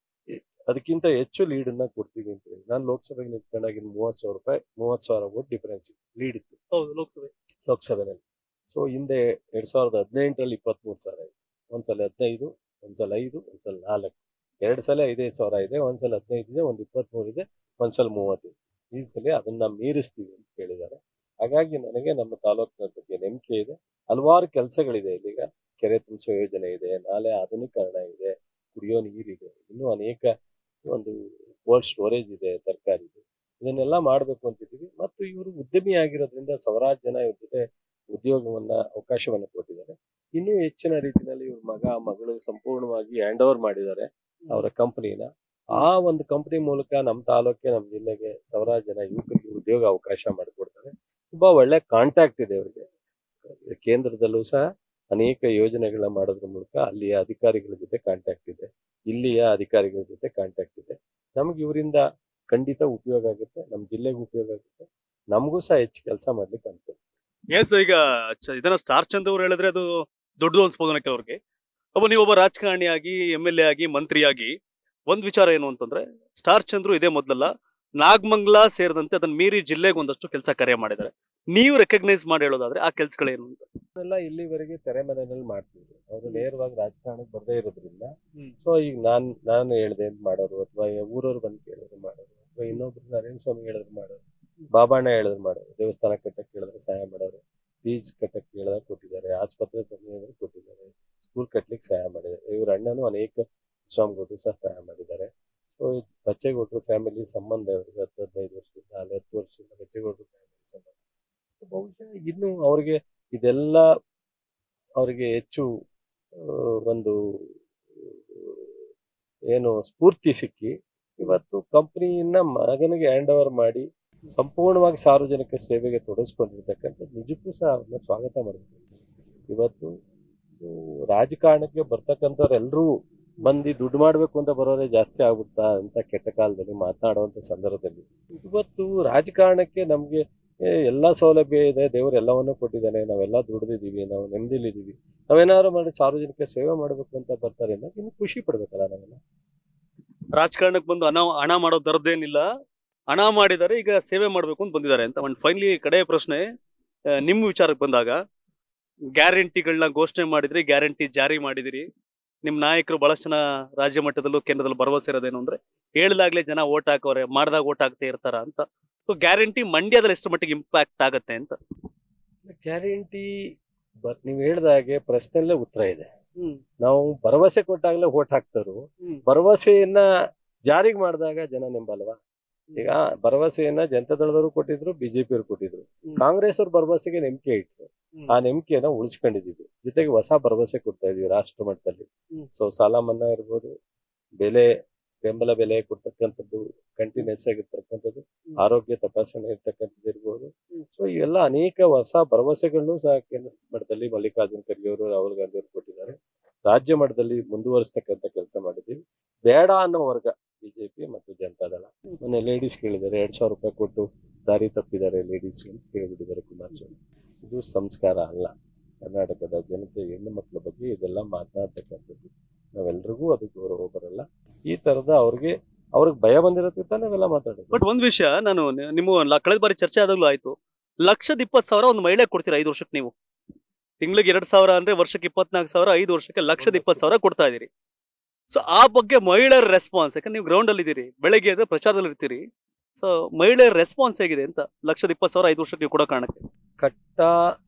ಅದಕ್ಕಿಂತ ಹೆಚ್ಚು ಲೀಡ್ ಅನ್ನ ಕೊಡ್ತೀವಿ ಅಂತ ಹೇಳಿ ನಾನು ಲೋಕಸಭೆಗೆ ನಿಂತ್ಕೊಂಡಾಗಿನ ಮೂವತ್ ಸಾವಿರ ರೂಪಾಯಿ ಮೂವತ್ ಸಾವಿರ ಓಟ್ ಡಿಫರೆನ್ಸ್ ಲೀಡ್ ಇತ್ತು ಹೌದು ಲೋಕಸಭೆ ಲೋಕಸಭೆನಲ್ಲಿ ಸೊ ಹಿಂದೆ ಎರಡ್ ಸಾವಿರದ ಹದಿನೆಂಟರಲ್ಲಿ ಇಪ್ಪತ್ಮೂರು ಸಾವಿರ ಇತ್ತು ಒಂದ್ಸಲ ಹದಿನೈದು ಒಂದ್ಸಲ ಐದು ಒಂದ್ಸಲ ನಾಲ್ಕು ಎರಡ್ ಸಲ ಐದೈದು ಸಾವಿರ ಇದೆ ಒಂದ್ಸಲ ಹದಿನೈದು ಇದೆ ಒಂದ್ ಇಪ್ಪತ್ಮೂರು ಇದೆ ಒಂದ್ಸಲ ಮೂವತ್ತಿದೆ ಈ ಸಲ ಅದನ್ನ ಮೀರಿಸ್ತೀವಿ ಅಂತ ಹೇಳಿದ್ದಾರೆ ಹಾಗಾಗಿ ನನಗೆ ನಮ್ಮ ತಾಲೂಕಿನ ಬಗ್ಗೆ ನಂಬಿಕೆ ಇದೆ ಹಲವಾರು ಕೆಲಸಗಳಿದೆ ಇಲ್ಲಿಗ ಕೆರೆ ತುಂಬಿಸೋ ಯೋಜನೆ ಇದೆ ನಾಲೆ ಆಧುನೀಕರಣ ಇದೆ ಕುಡಿಯೋ ನೀರಿದೆ ಇನ್ನೂ ಅನೇಕ ಒಂದು ಕೋಲ್ಡ್ ಸ್ಟೋರೇಜ್ ಇದೆ ತರಕಾರಿ ಇದೆ ಇದನ್ನೆಲ್ಲ ಮಾಡ್ಬೇಕು ಅಂತಿದ್ದೀವಿ ಮತ್ತು ಇವರು ಉದ್ಯಮಿ ಆಗಿರೋದ್ರಿಂದ ಸಾವಿರಾರು ಜನ ಇವ್ರ ಜೊತೆ ಉದ್ಯೋಗವನ್ನ ಅವಕಾಶವನ್ನ ಕೊಟ್ಟಿದ್ದಾರೆ ಇನ್ನೂ ಹೆಚ್ಚಿನ ರೀತಿಯಲ್ಲಿ ಇವ್ರ ಮಗ ಮಗಳು ಸಂಪೂರ್ಣವಾಗಿ ಹ್ಯಾಂಡ್ ಓವರ್ ಮಾಡಿದ್ದಾರೆ ಅವರ ಕಂಪನಿನ ಆ ಒಂದು ಕಂಪನಿ ಮೂಲಕ ನಮ್ಮ ತಾಲೂಕಿಗೆ ನಮ್ಮ ಜಿಲ್ಲೆಗೆ ಸಾವಿರಾರು ಜನ ಯುವಕರಿಗೆ ಉದ್ಯೋಗ ಅವಕಾಶ ಮಾಡಿಕೊಡ್ತಾರೆ ತುಂಬಾ ಒಳ್ಳೆ ಕಾಂಟ್ಯಾಕ್ಟ್ ಇದೆ ಅವರಿಗೆ ಕೇಂದ್ರದಲ್ಲೂ ಸಹ ಅನೇಕ ಯೋಜನೆಗಳನ್ನ ಮಾಡೋದ್ರ ಮೂಲಕ ಅಲ್ಲಿಯ ಅಧಿಕಾರಿಗಳ ಜೊತೆ ಕಾಂಟ್ಯಾಕ್ಟ್ ಇದೆ ಇಲ್ಲಿಯ ಅಧಿಕಾರಿಗಳ ಜೊತೆ ಕಾಂಟ್ಯಾಕ್ಟ್ ಇದೆ ನಮ್ಗೆ ಇವರಿಂದ ಖಂಡಿತ ಉಪಯೋಗ ಆಗುತ್ತೆ ನಮ್ಮ ಜಿಲ್ಲೆಗೆ ಉಪಯೋಗ ಆಗುತ್ತೆ ನಮಗೂ ಸಹ ಹೆಚ್ಚು ಕೆಲಸ ಮಾಡ್ಲಿಕ್ಕೆ ಅನುಕೂಲ ಎಸ್ ಈಗ ಚ- ಇದನ್ನ ಸ್ಟಾರ್ ಚಂದ್ ಅವ್ರು ಹೇಳಿದ್ರೆ ಅದು ದೊಡ್ಡದು ಅನ್ಸ್ಬೋದು ಕೆಲವ್ರಿಗೆ ಒಬ್ಬ ನೀವೊಬ್ಬ ರಾಜಕಾರಣಿಯಾಗಿ ಎಮ್ ಎಲ್ ಎ ಆಗಿ ಮಂತ್ರಿಯಾಗಿ ಒಂದ್ ವಿಚಾರ ಏನು ಅಂತಂದ್ರೆ ಸ್ಟಾರ್ ಚಂದ್ರು ಇದೇ ಮೊದಲಲ್ಲ ನಾಗಮಂಗಲ ಸೇರಿದಂತೆ ಅದನ್ನ ಮೀರಿ ಜಿಲ್ಲೆಗೆ ಒಂದಷ್ಟು ಕೆಲಸ ಕಾರ್ಯ ಮಾಡಿದ್ದಾರೆ ನೀವು ರೆಕಗ್ನೈಸ್ ಮಾಡಿ ಹೇಳೋದಾದ್ರೆ ಆ ಕೆಲಸಗಳೇನು ಅಂತ ಎಲ್ಲ ಇಲ್ಲಿವರೆಗೆ ತೆರೆ ಮನೆಯಲ್ಲಿ ಮಾಡ್ತಿದ್ರು ಅವರು ನೇರವಾಗಿ ರಾಜಕಾರಣಕ್ಕೆ ಬರದೇ ಇರೋದ್ರಿಂದ ಹ್ಮ್. ಸೊ ಈಗ ನಾನ್ ನಾನು ಹೇಳ್ದೆ ಅಂತ ಮಾಡೋರು ಅಥವಾ ಊರವ್ರು ಬಂದು ಕೇಳಿದ್ರು ಮಾಡೋರು ಅಥವಾ ಇನ್ನೊಬ್ರು ನರೇಂದ್ರ ಸ್ವಾಮಿ ಹೇಳಿದ್ರು ಮಾಡೋರು ಬಾಬಣ್ಣ ಹೇಳಿದ್ರು ಮಾಡೋರು ದೇವಸ್ಥಾನ ಕಟ್ಟಕ್ಕೆ ಹೇಳಿದ್ರೆ ಸಹಾಯ ಮಾಡೋರು ಫೀಸ್ ಕಟ್ಟಕ್ಕೆ ಹೇಳಿದಾಗ ಕೊಟ್ಟಿದ್ದಾರೆ ಆಸ್ಪತ್ರೆ ಸಮಯದಲ್ಲಿ ಕೊಟ್ಟಿದ್ದಾರೆ ಸ್ಕೂಲ್ ಕಟ್ಲಿಕ್ಕೆ ಸಹಾಯ ಮಾಡಿದ್ದಾರೆ ಇವ್ರ ಅಣ್ಣನೂ ಅನೇಕ ಸ್ವಾಮಿಗಳು ಸಹ ಸಹಾಯ ಮಾಡಿದ್ದಾರೆ ಸೊ ಬಚ್ಚೇಗೌಡರು ಫ್ಯಾಮಿಲಿ ಸಂಬಂಧ ಇವರಿಗೆ ಹತ್ತು ಹದಿನೈದು ವರ್ಷದಿಂದ ಅಲ್ಲಿ ಹತ್ತು ವರ್ಷದಿಂದ ಬಚ್ಚೇಗೌಡರು ಫ್ಯಾಮಿಲಿ ಸಂಬಂಧ ಬಹುಶಃ ಇನ್ನು ಅವ್ರಿಗೆ ಇದೆಲ್ಲ ಅವರಿಗೆ ಹೆಚ್ಚು ಆ, ಒಂದು ಏನು ಸ್ಫೂರ್ತಿ ಸಿಕ್ಕಿ ಇವತ್ತು ಕಂಪನಿಯನ್ನ ಮಗನಿಗೆ ಹ್ಯಾಂಡ್ ಓವರ್ ಮಾಡಿ ಸಂಪೂರ್ಣವಾಗಿ ಸಾರ್ವಜನಿಕ ಸೇವೆಗೆ ತೊಡಗಿಸ್ಕೊಂಡಿರ್ತಕ್ಕಂಥ ನಿಜಕ್ಕೂ ಸಹ ಅವ್ರನ್ನ ಸ್ವಾಗತ ಮಾಡಬೇಕು ಇವತ್ತು ಸೊ ರಾಜಕಾರಣಕ್ಕೆ ಬರ್ತಕ್ಕಂಥವ್ರೆಲ್ಲರೂ ಬಂದು ದುಡ್ಡು ಮಾಡಬೇಕು ಅಂತ ಬರೋರೇ ಜಾಸ್ತಿ ಆಗ್ಬಿಡ್ತಾ ಅಂತ ಕೆಟ್ಟ ಕಾಲದಲ್ಲಿ ಮಾತನಾಡುವಂಥ ಸಂದರ್ಭದಲ್ಲಿ ಇವತ್ತು ರಾಜಕಾರಣಕ್ಕೆ ನಮಗೆ ಎಲ್ಲ ಸೌಲಭ್ಯ ಇದೆ ದೇವರು ಎಲ್ಲವನ್ನೂ ಕೊಟ್ಟಿದ್ದಾನೆ ನಾವೆಲ್ಲ ದುಡ್ದಿದ್ದೀವಿ ನಾವು ನೆಮ್ಮದಿಲಿದ್ದೀವಿ ನಾವೇನಾದ್ರು ಮಾಡಿ ಸಾರ್ವಜನಿಕ ಸೇವೆ ಮಾಡಬೇಕು ಅಂತ ಬರ್ತಾರೆ ಅಂದ್ರೆ ಇನ್ನು ಖುಷಿ ಪಡ್ಬೇಕಲ್ಲ ನಾವೆಲ್ಲ ರಾಜಕಾರಣಕ್ಕೆ ಬಂದು ಹಣ ಹಣ ಮಾಡೋ ದರದೇನಿಲ್ಲ ಹಣ ಮಾಡಿದ್ದಾರೆ ಈಗ ಸೇವೆ ಮಾಡಬೇಕು ಅಂತ ಬಂದಿದ್ದಾರೆ ಅಂತ ಒಂದು ಫೈನಲಿ ಕಡೆಯ ಪ್ರಶ್ನೆ ಆ, ನಿಮ್ಮ ವಿಚಾರಕ್ಕೆ ಬಂದಾಗ ಗ್ಯಾರಂಟಿಗಳನ್ನ ಘೋಷಣೆ ಮಾಡಿದ್ರಿ ಗ್ಯಾರಂಟಿ ಜಾರಿ ಮಾಡಿದಿರಿ ನಿಮ್ಮ ನಾಯಕರು ಬಹಳಷ್ಟು ಜನ ರಾಜ್ಯ ಮಟ್ಟದಲ್ಲೂ ಕೇಂದ್ರದಲ್ಲೂ ಭರವಸೆ ಇರೋದೇನು ಅಂದ್ರೆ ಹೇಳಿದಾಗ್ಲೇ ಜನ ಓಟ್ ಹಾಕೋರೆ ಮಾಡ್ದಾಗ ಓಟ್ ಹಾಕ್ತಾ ಇರ್ತಾರ ಅಂತ ಸೊ ಗ್ಯಾರಂಟಿ ಮಂಡ್ಯದಲ್ಲಿ ಎಷ್ಟು ಮಟ್ಟಿಗೆ ಇಂಪ್ಯಾಕ್ಟ್ ಆಗತ್ತೆ ಅಂತ ಗ್ಯಾರಂಟಿ ಬರ್ ನೀವು ಹೇಳ್ದಾಗೆ ಪ್ರಶ್ನೆಲ್ಲೇ ಉತ್ತರ ಇದೆ ನಾವು ಭರವಸೆ ಕೊಟ್ಟಾಗಲೇ ಓಟ್ ಹಾಕ್ತಾರು ಹ್ಮ್. ಭರವಸೆಯನ್ನ ಜಾರಿಗೆ ಮಾಡಿದಾಗ ಜನ ನಂಬಲ್ವಾ ಈಗ ಭರವಸೆಯನ್ನ ಜನತಾದಳದವರು ಕೊಟ್ಟಿದ್ರು ಬಿಜೆಪಿ ಅವರು ಕೊಟ್ಟಿದ್ರು ಹ್ಮ್. ಕಾಂಗ್ರೆಸ್ ಅವ್ರ ಭರವಸೆಗೆ ನಂಬಿಕೆ ಇಟ್ರು ಹ್ಮ್. ಆ ನಂಬಿಕೆಯನ್ನ ಉಳಿಸ್ಕೊಂಡಿದೀವಿ ಜೊತೆಗೆ ಹೊಸ ಭರವಸೆ ಕೊಡ್ತಾ ಇದೀವಿ ರಾಷ್ಟ್ರ ಮಟ್ಟದಲ್ಲಿ ಹ್ಮ್. ಸೊ ಸಾಲ ಮನ್ನಾ ಇರ್ಬೋದು ಬೆಲೆ ಬೆಂಬಲ ಬೆಲೆ ಕೊಡ್ತಕ್ಕಂಥದ್ದು ಕಂಟಿನ್ಯೂಸ್ ಆಗಿರ್ತಕ್ಕಂಥದ್ದು ಹ್ಮ್. ಆರೋಗ್ಯ ತಪಾಸಣೆ ಇರ್ತಕ್ಕಂಥದ್ದು ಇರ್ಬೋದು ಹ್ಮ್. ಸೊ ಇವೆಲ್ಲ ಅನೇಕ ಹೊಸ ಭರವಸೆಗಳನ್ನು ಸಹ ಕೇಂದ್ರ ಮಟ್ಟದಲ್ಲಿ ಮಲ್ಲಿಕಾರ್ಜುನ್ ಖರ್ಗೆ ಅವರು ರಾಹುಲ್ ಗಾಂಧಿ ಅವರು ಕೊಟ್ಟಿದ್ದಾರೆ ರಾಜ್ಯ ಮಟ್ಟದಲ್ಲಿ ಮುಂದುವರಿಸ್ತಕ್ಕಂಥ ಕೆಲಸ ಮಾಡಿದ್ದೀವಿ ಬೇಡ ಅನ್ನೋ ವರ್ಗ ಬಿಜೆಪಿ ಮತ್ತು ಜನತಾದಳ ಮೊನ್ನೆ ಲೇಡೀಸ್ ಕೇಳಿದ್ದಾರೆ ಎರಡ್ ಸಾವಿರ ರೂಪಾಯಿ ಕೊಟ್ಟು ದಾರಿ ತಪ್ಪಿದ್ದಾರೆ ಲೇಡೀಸ್ ಅಂತ ಕೇಳಿಬಿಟ್ಟಿದ್ದಾರೆ ಕುಮಾರಸ್ವಾಮಿ ಇದು ಸಂಸ್ಕಾರ ಅಲ್ಲ ಕರ್ನಾಟಕದ ಜನತೆ ಹೆಣ್ಣು ಮಕ್ಕಳ ಬಗ್ಗೆ ಇದೆಲ್ಲ ಮಾತನಾಡ್ತಕ್ಕಂಥದ್ದು ನಾವೆಲ್ರಿಗೂ ಅದು ಗೌರವ ಬರಲ್ಲ ಈ ತರದ ಅವ್ರಿಗೆ ಅವ್ರಿಗೆ ಭಯ ಬಂದಿರೋದ್ಕಿಂತ ನಾವೆಲ್ಲ ಮಾತಾಡೋದು ಬಟ್ ಒಂದ್ ವಿಷಯ ನಾನು ನಿ- ನಿಮ್ಮ ಲ- ಕಳೆದ ಬಾರಿ ಚರ್ಚೆ ಆದಾಗ್ಲೂ ಆಯ್ತು ಲಕ್ಷದ ಇಪ್ಪತ್ತು ಸಾವಿರ ಒಂದು ಮಹಿಳೆ ಕೊಡ್ತೀರಾ ಐದು ವರ್ಷಕ್ಕೆ ನೀವು ತಿಂಗಳಿಗೆ ಎರಡ್ ಸಾವಿರ ಅಂದ್ರೆ ವರ್ಷಕ್ಕೆ ಇಪ್ಪತ್ನಾಲ್ಕು ಸಾವಿರ ಐದು ವರ್ಷಕ್ಕೆ ಲಕ್ಷದ ಇಪ್ಪತ್ತು ಸಾವಿರ ಕೊಡ್ತಾ ಇದೀರಿ ಸೊ ಆ ಬಗ್ಗೆ ಮಹಿಳೆಯರ ರೆಸ್ಪಾನ್ಸ್ ಯಾಕಂದ್ರೆ ನೀವು ಗ್ರೌಂಡ್ ಅಲ್ಲಿ ಇದ್ದೀರಿ ಬೆಳಗ್ಗೆ ಎದ್ರೆ ಪ್ರಚಾರದಲ್ಲಿ ಇರ್ತೀರಿ ಸೊ ಮಹಿಳೆಯರ ರೆಸ್ಪಾನ್ಸ್ ಹೇಗಿದೆ ಅಂತ ಲಕ್ಷದ ಇಪ್ಪತ್ತು ಸಾವಿರ ಐದು ವರ್ಷಕ್ಕೆ ನೀವು ಕೊಡೋ ಕಾರಣಕ್ಕೆ ಕಟ್ಟ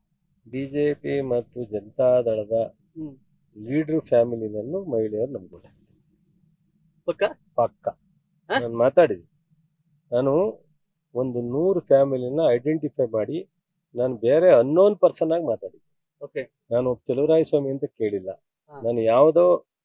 ಬಿಜೆಪಿ ಮತ್ತು ಜನತಾದಳದ ಹ್ಮ್. ಲೀಡರ್ ಫ್ಯಾಮಿಲಿನಲ್ಲೂ ಮಹಿಳೆಯರು ನಮ್ಗೆ ಪಕ್ಕ ಪಕ್ಕ ಹ? ನಾನು ಮಾತಾಡಿದೆ ನಾನು ಒಂದು ನೂರು ಫ್ಯಾಮಿಲಿನ ಐಡೆಂಟಿಫೈ ಮಾಡಿ ನಾನು ಬೇರೆ ಅನ್ನೋನ್ ಪರ್ಸನ್ ಆಗಿ ಮಾತಾಡಿದ್ದೆ ಓಕೆ ನಾನು ಚೆಲುವರಾಯ ಸ್ವಾಮಿ ಅಂತ ಕೇಳಿಲ್ಲ ಹ. ನಾನು ಯಾವುದೋ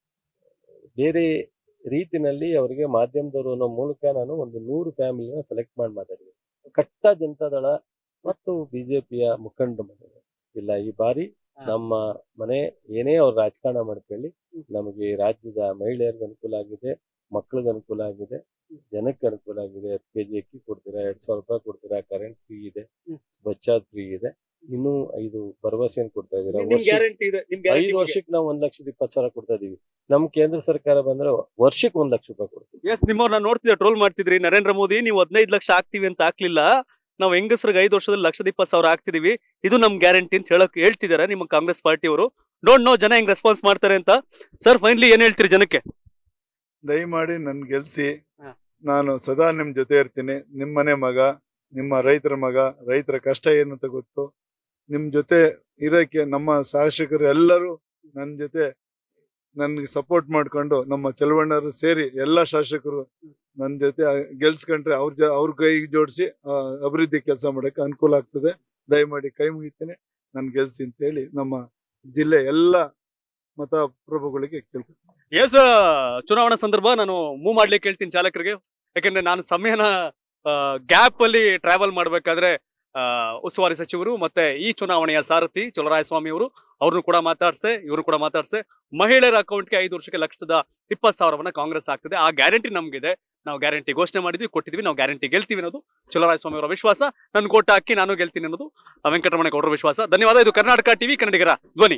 ಬೇರೆ ರೀತಿನಲ್ಲಿ ಅವರಿಗೆ ಮಾಧ್ಯಮದವರು ಅನ್ನೋ ಮೂಲಕ ನಾನು ಒಂದು ನೂರು ಫ್ಯಾಮಿಲಿನ ಸೆಲೆಕ್ಟ್ ಮಾಡಿ ಮಾತಾಡಿದೆ ಕಟ್ಟ ಜನತಾದಳ ಮತ್ತು ಬಿಜೆಪಿಯ ಮುಖಂಡ ಮನೆ ಇಲ್ಲ ಈ ಬಾರಿ ಹ. ನಮ್ಮ ಮನೆ ಏನೇ ಅವ್ರು ರಾಜಕಾರಣ ಮಾಡ್ಕೊಳ್ಳಿ ನಮಗೆ ರಾಜ್ಯದ ಮಹಿಳೆಯರಿಗೆ ಅನುಕೂಲ ಆಗಿದೆ ಮಕ್ಕಳಿಗೆ ಅನುಕೂಲ ಆಗಿದೆ ಜನಕ್ಕೆ ಅನುಕೂಲ ಆಗಿದೆ ಹತ್ತು ಕೆಜಿ ಅಕ್ಕಿ ಕೊಡ್ತೀರಾ ಎರಡ್ ಸಾವಿರ ರೂಪಾಯಿ ಕೊಡ್ತೀರಾ ಕರೆಂಟ್ ಫ್ರೀ ಇದೆ ಹ್ಮ್. ಬಚ್ಚಾದ್ ಫ್ರೀ ಇದೆ ಇನ್ನೂ ಐದು ಭರವಸೆಯನ್ನು ಕೊಡ್ತಾ ಇದೀರಾ ನಿಮ್ ವರ್ಷಕ್ಕೆ- ಗ್ಯಾರಂಟಿ ಇದೆ ನಿಮ್ ಐದು ಗ್ಯಾರಂಟಿ ವರ್ಷಕ್ಕೆ ನಾವು ಒಂದ್ ಲಕ್ಷದ ಇಪ್ಪತ್ತು ಸಾವಿರ ಕೊಡ್ತಾ ಇದೀವಿ ನಮ್ ಕೇಂದ್ರ ಸರ್ಕಾರ ಬಂದ್ರೆ ವರ್ಷಕ್ಕೆ ಒಂದ್ ಲಕ್ಷ ರೂಪಾಯಿ ಕೊಡ್ತೀವಿ ಎಸ್ ನಿಮ್ಮವ್ರನ್ನ ನೋಡ್ತಿದ್ದೆ ಟ್ರೋಲ್ ಮಾಡ್ತಿದ್ರಿ ನರೇಂದ್ರ ಮೋದಿ ನೀವು ಹದಿನೈದು ಲಕ್ಷ ಹಾಕ್ತಿವಿ ಅಂತ ಹಾಕ್ಲಿಲ್ಲ ನಾವು ಹೆಂಗಸರಿಗೆ ಐದು ವರ್ಷದಲ್ಲಿ ಲಕ್ಷದ ಇಪ್ಪತ್ತು ಸಾವಿರ ಹಾಕ್ತಿದೀವಿ ಇದು ನಮ್ ಗ್ಯಾರಂಟಿ ಅಂತ ಹೇಳಕ್ ಹೇಳ್ತಿದ್ದಾರೆ ನಿಮ್ಮ ಕಾಂಗ್ರೆಸ್ ಪಾರ್ಟಿಯವರು ಡೋಂಟ್ ನೋ ಜನ ಹೆಂಗ್ ರೆಸ್ಪಾನ್ಸ್ ಮಾಡ್ತಾರೆ ಅಂತ ಸರ್ ಫೈನಲಿ ಏನ್ ಹೇಳ್ತೀರಿ ಜನಕ್ಕೆ ದಯಮಾಡಿ ನನ್ ಗೆಲ್ಸಿ ಹ. ನಾನು ಸದಾ ನಿಮ್ ಜೊತೆ ಇರ್ತೀನಿ ನಿಮ್ಮನೆ ಮಗ ನಿಮ್ಮ ರೈತರ ಮಗ ರೈತರ ಕಷ್ಟ ಏನಂತ ಗೊತ್ತು ನಿಮ್ ಜೊತೆ ಇರಕ್ಕೆ ನಮ್ಮ ಶಾಸಕರು ಎಲ್ಲರೂ ನನ್ನ ಜೊತೆ ನನ್ಗೆ ಸಪೋರ್ಟ್ ಮಾಡ್ಕೊಂಡು ನಮ್ಮ ಚಲವಣ್ಣರು ಸೇರಿ ಎಲ್ಲಾ ಶಾಸಕರು ನನ್ನ ಜೊತೆ ಗೆಲ್ಸ್ಕೊಂಡ್ರೆ ಅವ್ರ ಜ ಅವ್ರ ಕೈ ಜೋಡಿಸಿ ಅಭಿವೃದ್ಧಿ ಕೆಲಸ ಮಾಡಕ್ಕೆ ಅನುಕೂಲ ಆಗ್ತದೆ ದಯಮಾಡಿ ಕೈ ಮುಗಿತೀನಿ ನನ್ ಗೆಲ್ಸಿ ಅಂತ ಹೇಳಿ ನಮ್ಮ ಜಿಲ್ಲೆ ಎಲ್ಲ ಮತಪ್ರಭುಗಳಿಗೆ ಕೇಳ್ತೀನಿ ಎಸ್ ಚುನಾವಣಾ ಸಂದರ್ಭ ನಾನು ಮೂವ್ ಮಾಡ್ಲಿಕ್ಕೆ ಹೇಳ್ತೀನಿ ಚಾಲಕರಿಗೆ ಯಾಕಂದ್ರೆ ನಾನು ಸಮಯನ ಗ್ಯಾಪ್ ಅಲ್ಲಿ ಟ್ರಾವೆಲ್ ಮಾಡ್ಬೇಕಾದ್ರೆ ಆ, ಉಸ್ತುವಾರಿ ಸಚಿವರು ಮತ್ತೆ ಈ ಚುನಾವಣೆಯ ಸಾರಥಿ ಚಲರಾಯಸ್ವಾಮಿ ಅವರು ಅವ್ರನ್ನು ಕೂಡ ಮಾತಾಡ್ಸೆ ಇವರು ಕೂಡ ಮಾತಾಡ್ಸೆ ಮಹಿಳೆಯರ ಅಕೌಂಟ್ಗೆ ಐದು ವರ್ಷಕ್ಕೆ ಲಕ್ಷದ ಇಪ್ಪತ್ತು ಸಾವಿರವನ್ನ ಕಾಂಗ್ರೆಸ್ ಆಗ್ತದೆ ಆ ಗ್ಯಾರಂಟಿ ನಮ್ಗಿದೆ ನಾವು ಗ್ಯಾರಂಟಿ ಘೋಷಣೆ ಮಾಡಿದ್ವಿ ಕೊಟ್ಟಿದ್ವಿ ನಾವು ಗ್ಯಾರಂಟಿ ಗೆಲ್ತೀವಿ ಅನ್ನೋದು ಚಲರಾಯಸ್ವಾಮಿ ಅವರ ವಿಶ್ವಾಸ ನನ್ನ ಕೋಟ ಹಾಕಿ ನಾನು ಗೆಲ್ತೀನಿ ಅನ್ನೋದು ಆ, ವೆಂಕಟರಮಣೇಗೌಡರ ವಿಶ್ವಾಸ ಧನ್ಯವಾದ ಇದು ಕರ್ನಾಟಕ ಟಿವಿ ಕನ್ನಡಿಗರ ಧ್ವನಿ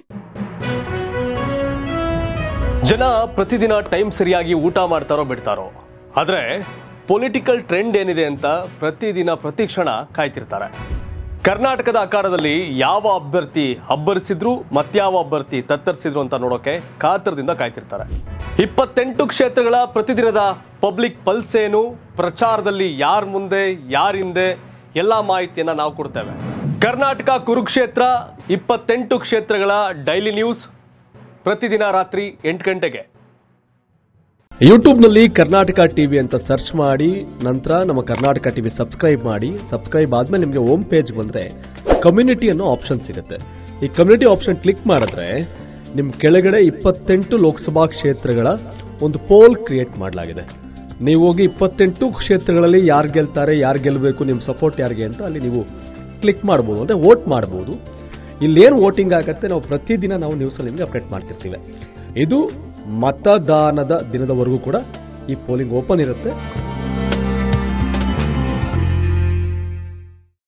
ಜನ ಪ್ರತಿದಿನ ಟೈಮ್ ಸರಿಯಾಗಿ ಊಟ ಮಾಡ್ತಾರೋ ಬಿಡ್ತಾರೋ ಆದ್ರೆ ಪೊಲಿಟಿಕಲ್ ಟ್ರೆಂಡ್ ಏನಿದೆ ಅಂತ ಪ್ರತಿದಿನ ಪ್ರತಿ ಕ್ಷಣ ಕಾಯ್ತಿರ್ತಾರೆ ಕರ್ನಾಟಕದ ಅಖಾಡದಲ್ಲಿ ಯಾವ ಅಭ್ಯರ್ಥಿ ಅಬ್ಬರಿಸಿದ್ರು ಮತ್ಯಾವ ಅಭ್ಯರ್ಥಿ ತತ್ತರಿಸಿದ್ರು ಅಂತ ನೋಡೋಕೆ ಕಾತರದಿಂದ ಕಾಯ್ತಿರ್ತಾರೆ ಇಪ್ಪತ್ತೆಂಟು ಕ್ಷೇತ್ರಗಳ ಪ್ರತಿದಿನದ ಪಬ್ಲಿಕ್ ಪಲ್ಸ್ ಏನು ಪ್ರಚಾರದಲ್ಲಿ ಯಾರ ಮುಂದೆ ಯಾರ ಹಿಂದೆ ಎಲ್ಲ ಮಾಹಿತಿಯನ್ನ ನಾವು ಕೊಡ್ತೇವೆ ಕರ್ನಾಟಕ ಕುರುಕ್ಷೇತ್ರ ಇಪ್ಪತ್ತೆಂಟು ಕ್ಷೇತ್ರಗಳ ಡೈಲಿ ನ್ಯೂಸ್ ಪ್ರತಿದಿನ ರಾತ್ರಿ ಎಂಟು ಗಂಟೆಗೆ ಯೂಟ್ಯೂಬ್ನಲ್ಲಿ ಕರ್ನಾಟಕ ಟಿವಿ ಅಂತ ಸರ್ಚ್ ಮಾಡಿ ನಂತರ ನಮ್ಮ ಕರ್ನಾಟಕ ಟಿವಿ ಸಬ್ಸ್ಕ್ರೈಬ್ ಮಾಡಿ ಸಬ್ಸ್ಕ್ರೈಬ್ ಆದ್ಮೇಲೆ ನಿಮಗೆ ಹೋಮ್ ಪೇಜ್ ಬಂದರೆ ಕಮ್ಯುನಿಟಿ ಅನ್ನೋ ಆಪ್ಷನ್ ಸಿಗುತ್ತೆ ಈ ಕಮ್ಯುನಿಟಿ ಆಪ್ಷನ್ ಕ್ಲಿಕ್ ಮಾಡಿದ್ರೆ ನಿಮ್ಮ ಕೆಳಗಡೆ ಇಪ್ಪತ್ತೆಂಟು ಲೋಕಸಭಾ ಕ್ಷೇತ್ರಗಳ ಒಂದು ಪೋಲ್ ಕ್ರಿಯೇಟ್ ಮಾಡಲಾಗಿದೆ ನೀವು ಹೋಗಿ ಇಪ್ಪತ್ತೆಂಟು ಕ್ಷೇತ್ರಗಳಲ್ಲಿ ಯಾರು ಗೆಲ್ತಾರೆ ಯಾರು ಗೆಲ್ಲಬೇಕು ನಿಮ್ಮ ಸಪೋರ್ಟ್ ಯಾರಿಗೆ ಅಂತ ಅಲ್ಲಿ ನೀವು ಕ್ಲಿಕ್ ಮಾಡ್ಬೋದು ಅಂದರೆ ವೋಟ್ ಮಾಡ್ಬೋದು ಇಲ್ಲೇನು ವೋಟಿಂಗ್ ಆಗುತ್ತೆ ನಾವು ಪ್ರತಿದಿನ ನಾವು ನ್ಯೂಸಲ್ಲಿ ನಿಮಗೆ ಅಪ್ಡೇಟ್ ಮಾಡ್ತಿರ್ತೀವಿ ಇದು ಮತದಾನದ ದಿನದವರೆಗೂ ಕೂಡ ಈ ಪೋಲಿಂಗ್ ಓಪನ್ ಇರುತ್ತೆ